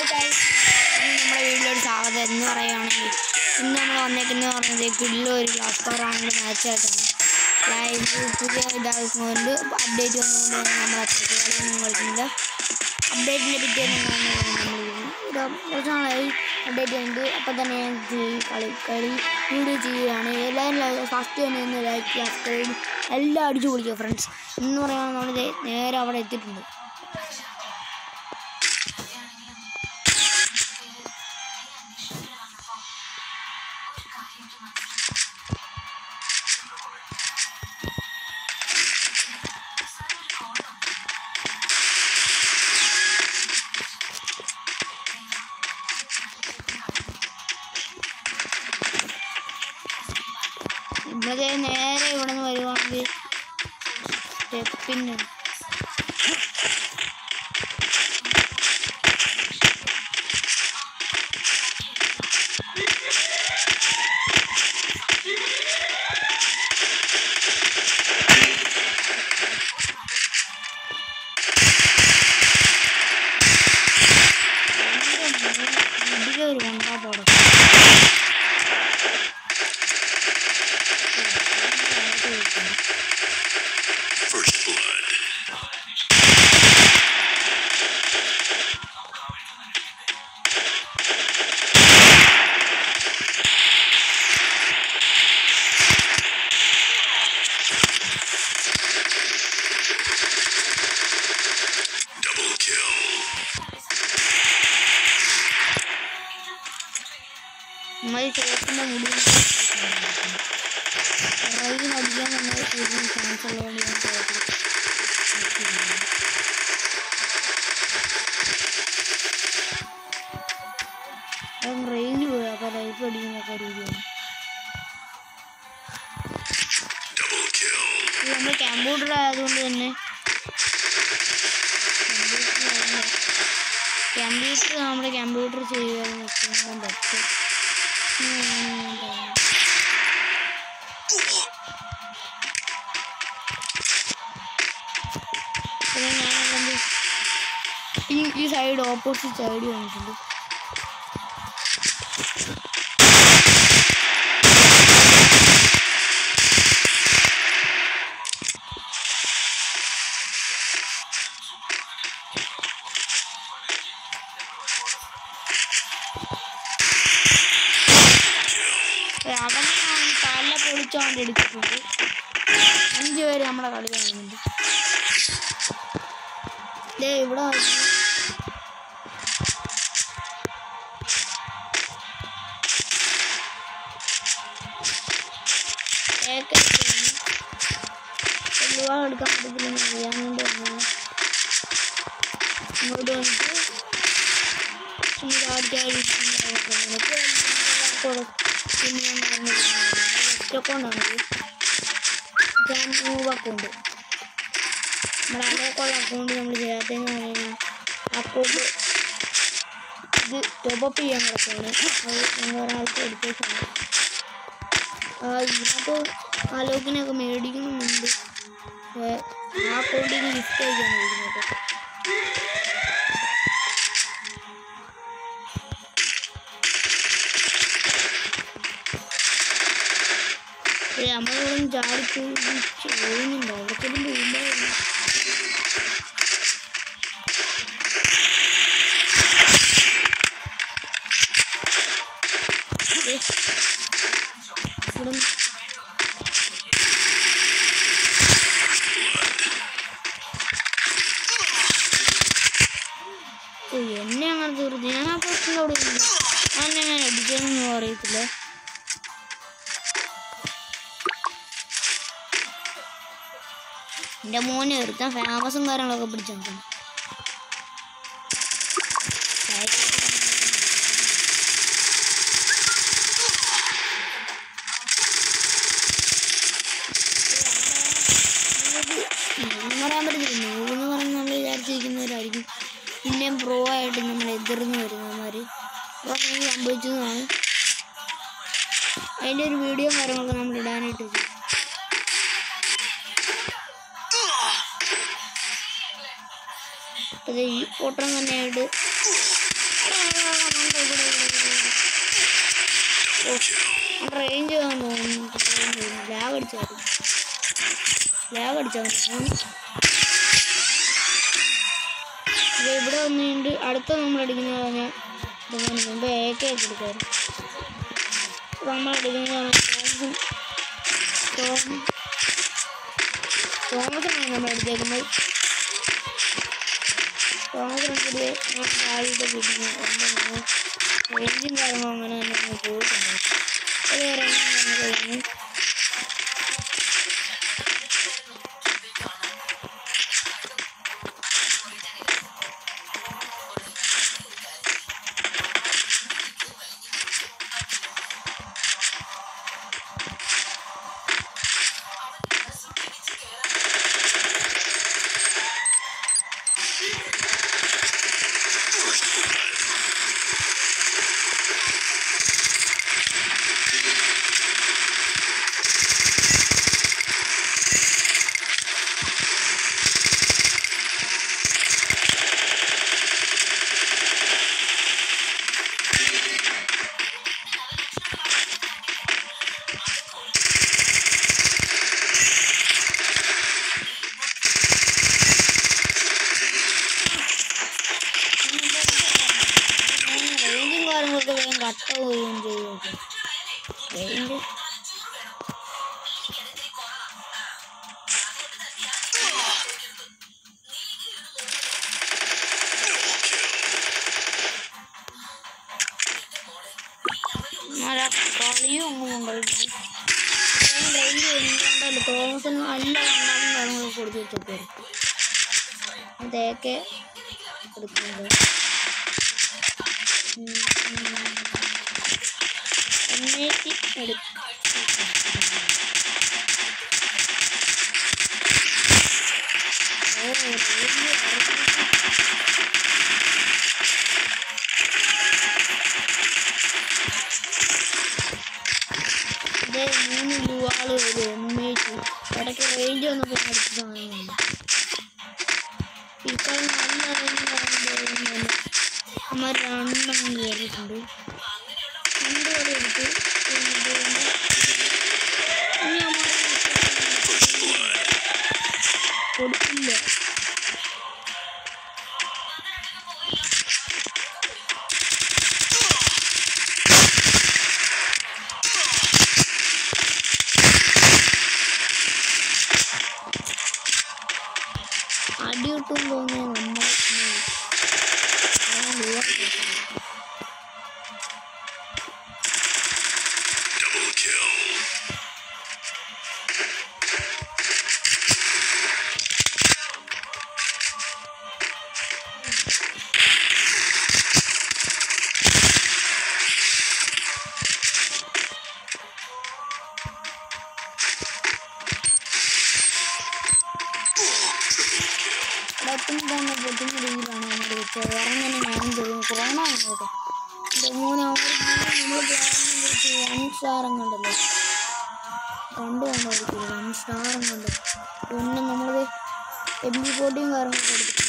guys, ഇന്ന് നമ്മുടെ വീട്ടിലൊരു സ്വാഗതം എന്ന് പറയുകയാണെങ്കിൽ ഇന്ന് നമ്മൾ വന്നേക്കുന്നത് പറഞ്ഞത് കില്ല ഒരു ഗ്ലാസ് കവറാണെങ്കിൽ മാച്ച് ആയിട്ടാണ് ലൈവ് പുതിയ ഇതാകൊണ്ട് അപ്ഡേറ്റ് വന്നുകൊണ്ട് നമ്മൾ അത്രയ്ക്ക് കളിയൊന്നും കളിക്കുന്നില്ല അപ്ഡേറ്റിൻ്റെ പിറ്റേന്ന് നമ്മൾ ഇത് കുറച്ച് നാളായി അപ്ഡേറ്റ് ചെയ്തിട്ട് അപ്പം തന്നെ ഞാൻ ഈ കളി കളി വീഡിയോ ചെയ്യുകയാണ് എല്ലാവരും ഫസ്റ്റ് തന്നെ ഒന്ന് ലൈക്ക് സബ്സ്ക്രൈബ് എല്ലാം അടിച്ചു പൊളിക്കുക ഫ്രണ്ട്സ് എന്ന് പറയുമ്പോൾ നമ്മൾ നേരെ അവിടെ എത്തിയിട്ടുണ്ട് ഇവിടെ നേരെ ഇവിടെ നിന്ന് വരുവാണെങ്കിൽ സ്റ്റെപ്പിന് ഇതിലൊരു കൊണ്ടാ പോടും First blood. Double kill. നമ്മൾ ചോപ്പിൻ്റെ മുടി റൈൻ അടിക്കാൻ നമ്മൾ കൂടുതൽ ചാൻസ് ഉള്ളതുകൊണ്ട് ഞാൻ ചോപ്പ് റേഞ്ച് പോയി അപ്പോൾ ലൈഫ് അടിക്കുന്നൊക്കെ രീതിയാണ് Double kill. ഇത് നമ്മൾ കമ്പ്യൂട്ടർ ആയതുകൊണ്ട് തന്നെ കമ്പ്യൂട്ടർ നമ്മുടെ കമ്പ്യൂട്ടർ ചെയ്യുക നോക്കുമ്പോൾ പറ്റും ഉം, പിന്നെ ഞാനെന്ത് ഈ ഈ സൈഡ് ഓപ്പോസിറ്റ് സൈഡ് വന്നിട്ടുണ്ട് അവനെ തല പൊളിച്ചോണ്ട് എടുത്തിട്ടുണ്ട് അഞ്ച് പേര് നമ്മളെ കളി കാണുന്നുണ്ട് ദേ ഇവിടെ വന്നു. ഏക്ക ഇരിക്കുന്നു. ഒരുപാട് എടുക്കാൻ പറ്റത്തില്ലെന്ന് അറിയാൻ വേണ്ടി വന്നതാണ് ഇങ്ങോട്ട് വന്നിട്ട് ഇനി ചാടിച്ചാടിയിരിക്കുന്നു നിനക്ക് പിന്നെ ഞാൻ പറഞ്ഞിരുന്നു ഒറ്റക്കൊണ്ടാണ് ഞാൻ മൂവ് അക്കൗണ്ട് നമ്മുടെ അതേക്കുള്ള അക്കൗണ്ട് നമ്മൾ ചെയ്യാത്തതെന്ന് പറഞ്ഞു കഴിഞ്ഞാൽ അക്കൗണ്ട് ഇത് ടോപ്പപ്പ് ചെയ്യാൻ കിടക്കുകയാണ് അത് ഞങ്ങൾ ഒരാൾക്ക് എടുത്തേക്കാണ് ഇതിനകത്ത് ആ ലോക്കിനൊക്കെ മേടിക്കുന്നുണ്ട് പക്ഷേ ആ അക്കൗണ്ടിൽ ഗിഫ്റ്റ് അയക്കാൻ മേടിക്കുന്നത് നമ്മളിവിടെ ചാടിപ്പോയി ചെയ്യുന്നുണ്ടോ അവിടെ ചെല്ലുമ്പോൾ ഉണ്ടായിരുന്നു ദേ, ഇവിടെ ഓ എന്നെ അങ്ങനെ തീർന്നു ഞാൻ ആ പ്രശ്നം അവിടെ ഇരുന്നു ഞാൻ എങ്ങനെ അടിച്ചതെന്നൊന്നും അറിയത്തില്ല എൻ്റെ മോനെ ഒരുത്താൻ ഫേമസും കാര്യങ്ങളൊക്കെ പിടിച്ചു പറയാൻ പറ്റത്തില്ല നൂറെന്ന് പറഞ്ഞ് നമ്മൾ വിചാരിച്ചിരിക്കുന്നവരായിരിക്കും പിന്നെയും പ്രോ ആയിട്ട് നമ്മൾ എതിർന്ന് വരുന്നവന്മാർ അപ്പം ഈ സംഭവിച്ചതാണ് അതിൻ്റെ ഒരു വീഡിയോ കാര്യങ്ങളൊക്കെ നമ്മൾ ഇടാനായിട്ട് വെച്ചു അത് ഈ ഓട്ടം തന്നെയായിട്ട് ആ, kill. റേഞ്ച് ലാഗ് അടിച്ചായിരുന്നു ലാഗ് അടിച്ചായിരുന്നു ഇത് ഇവിടെ വന്നിട്ട് അടുത്ത നമ്മൾ അടിക്കുന്നത് പറഞ്ഞാൽ ഇതിന് മുമ്പ് എ കെ ഒക്കെ എടുക്കായിരുന്നു നമ്മൾ അടിക്കുന്നത് തോമസും തോമസിനാണ് നമ്മൾ അടിച്ചേക്കുന്നത് തോമസിനെതിരെ ഞാൻ താഴത്തെ കിട്ടുന്നു റേഞ്ചും കാര്യങ്ങളും അങ്ങനെ തന്നെ അങ്ങ് പോയിട്ടുണ്ട് അത് റേഞ്ചും നമുക്ക് കഴിഞ്ഞു First blood. റേഞ്ചും കാര്യങ്ങളൊക്കെ വേഗം കട്ട് പോവുകയും ചെയ്യും റേഞ്ച് നല്ല കളിയും ഒന്നും ഉണ്ടായിട്ടില്ല റേഞ്ച് വരുന്നുണ്ടല്ലോ തോമസിന് നല്ല കണ്ടാലും കാര്യങ്ങളൊക്കെ കൊടുത്ത് വെച്ചൊക്കെ ഇതൊക്കെ കൊടുക്കുന്നുണ്ട് എന്നേക്ക് എടുക്കും ഓ വലിയ ഇതേ മൂന്ന് ലുവാള് വരും എന്നേക്ക് ഇടയ്ക്ക് റേഞ്ച് വന്നപ്പോൾ അടുത്ത് സാധനമാണ് ഇപ്പോൾ നല്ല റേഞ്ച് പറയുമ്പോൾ അമ്മ രണ്ടെണ്ണം കയറിയിട്ടുണ്ട് രണ്ട് കളി എടുത്ത് കഴിഞ്ഞിട്ട് ഇനി അമ്മ First blood. കൊടുക്കില്ല അടി കിട്ടും തോന്നിയ നമ്മൾ Double kill. ഇടത്തും തന്നെ പൊട്ടുന്ന രീതിയിലാണ് നമ്മൾ വെച്ചത് വേറെ തന്നെ ഞാനും ചെയ്യും കൊറോണ അങ്ങോട്ട് മൂന്ന് നമ്മൾ വൺ സ്റ്റാറും കണ്ടല്ലോ കണ്ടു കൊണ്ടായിരിക്കും വൺ സ്റ്റാറും കണ്ടു പിന്നെ നമ്മളത് എം ബി ഫോർട്ടിയും കാര്യങ്ങളൊക്കെ എടുത്തിട്ടുണ്ട്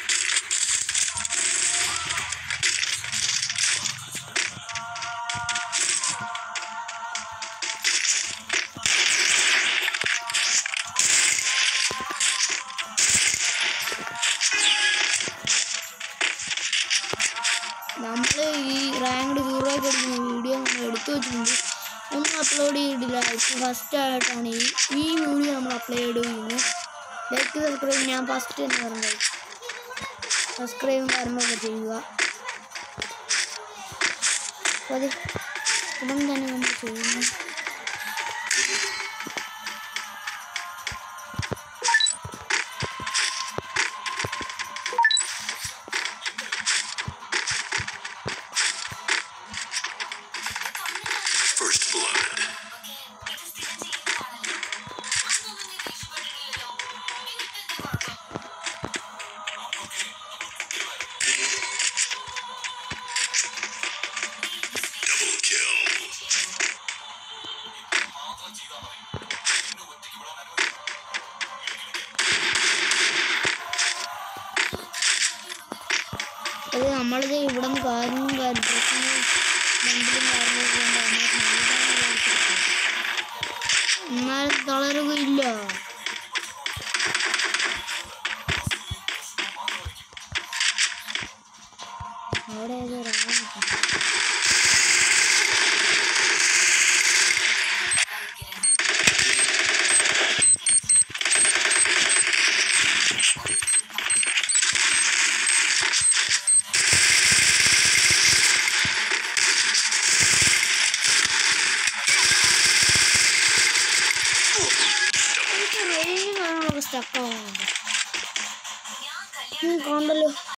നമ്മൾ ഈ റാങ്ക്ഡ് ഹീറോ ഒക്കെ എടുക്കുന്ന വീഡിയോ നമ്മൾ എടുത്തു വെച്ചിട്ടുണ്ട് ഒന്നും അപ്ലോഡ് ചെയ്തിട്ടില്ല ഇപ്പോൾ ഫസ്റ്റ് ആയിട്ടാണ് ഈ ഈ വീഡിയോ നമ്മൾ അപ്ലോഡ് ചെയ്യുന്നത് ലൈക്ക് സബ്സ്ക്രൈബ് ഞാൻ ഫസ്റ്റ് എന്ന് പറഞ്ഞത് സബ്സ്ക്രൈബും കാര്യങ്ങളൊക്കെ ചെയ്യുക അപ്പോൾ അത് ഉടൻ തന്നെ നമ്മൾ ചെയ്യുന്നു First blood. Double kill. അത് നമ്മളിത് ഇവിടെ നിന്ന് കാര്യം കാര്യം രണ്ടിലും കാര്യങ്ങളൊക്കെ ഉണ്ട് നമ്മൾ നേരിടാൻ വിചാരിച്ചിരിക്കുന്നു. എന്നാലും തളരുകയില്ല അവിടെ ഏതോ ഒരാൾ നിൽക്കുന്നു. എനിക്ക് റെയിലും കാര്യങ്ങളൊക്കെ സ്റ്റക്ക് ആവുന്നുണ്ട് കണ്ടല്ലോ